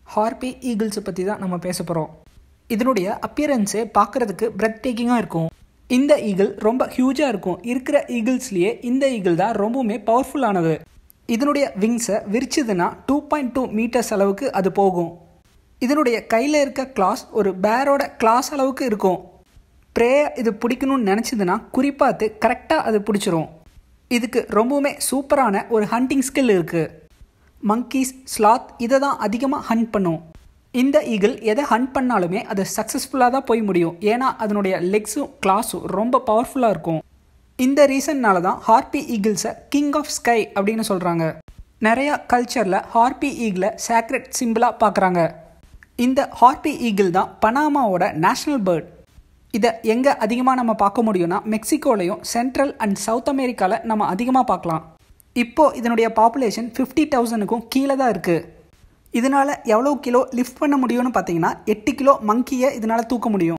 harpy ஈகிள்ஸை பற்றி தான் நம்ம பேச போகிறோம் இதனுடைய அப்பியரன்ஸே பார்க்குறதுக்கு பிரெத் டேக்கிங்காக இருக்கும் இந்த ஈகிள் ரொம்ப ஹியூஜாக இருக்கும் இருக்கிற ஈகிள்ஸ்லேயே இந்த ஈகிள் தான் ரொம்பவுமே பவர்ஃபுல்லானது இதனுடைய விங்ஸை விரிச்சதுன்னா டூ பாயிண்ட் டூ மீட்டர்ஸ் அளவுக்கு அது போகும் இதனுடைய கையில் இருக்க கிளாஸ் ஒரு பேரோட கிளாஸ் அளவுக்கு இருக்கும் ப்ரே இது பிடிக்கணும்னு நினச்சதுன்னா குறிப்பாத்து கரெக்டாக அது பிடிச்சிரும் இதுக்கு ரொம்பவுமே சூப்பரான ஒரு ஹண்டிங் ஸ்கில் இருக்குது மங்கீஸ் ஸ்லாத் இதை தான் அதிகமாக ஹண்ட் பண்ணும் இந்த ஈகிள் எதை ஹண்ட் பண்ணாலுமே அது சக்ஸஸ்ஃபுல்லாக தான் போய் முடியும் ஏன்னா அதனுடைய லெக்ஸும் கிளாஸும் ரொம்ப பவர்ஃபுல்லாக இருக்கும் இந்த ரீசன்னால தான் ஹார்பி ஈகிள்ஸை கிங் ஆஃப் ஸ்கை அப்படின்னு சொல்கிறாங்க நிறையா கல்ச்சரில் ஹார்பி ஈகிளை சேக்ரெட் சிம்பிளாக பார்க்குறாங்க இந்த ஹார்பி ஈகிள் தான் பனாமாவோட நேஷ்னல் பேர்ட் இதை எங்கே அதிகமாக நம்ம பார்க்க முடியும்னா மெக்சிகோலையும் சென்ட்ரல் அண்ட் சவுத் அமெரிக்காவில் நம்ம அதிகமாக பார்க்கலாம் இப்போது இதனுடைய பாப்புலேஷன் ஃபிஃப்டி தௌசண்ட்க்கும் கீழே தான் இருக்குது இதனால் எவ்வளோ கிலோ லிஃப்ட் பண்ண முடியும்னு பார்த்தீங்கன்னா எட்டு கிலோ மங்கியை இதனால் தூக்க முடியும்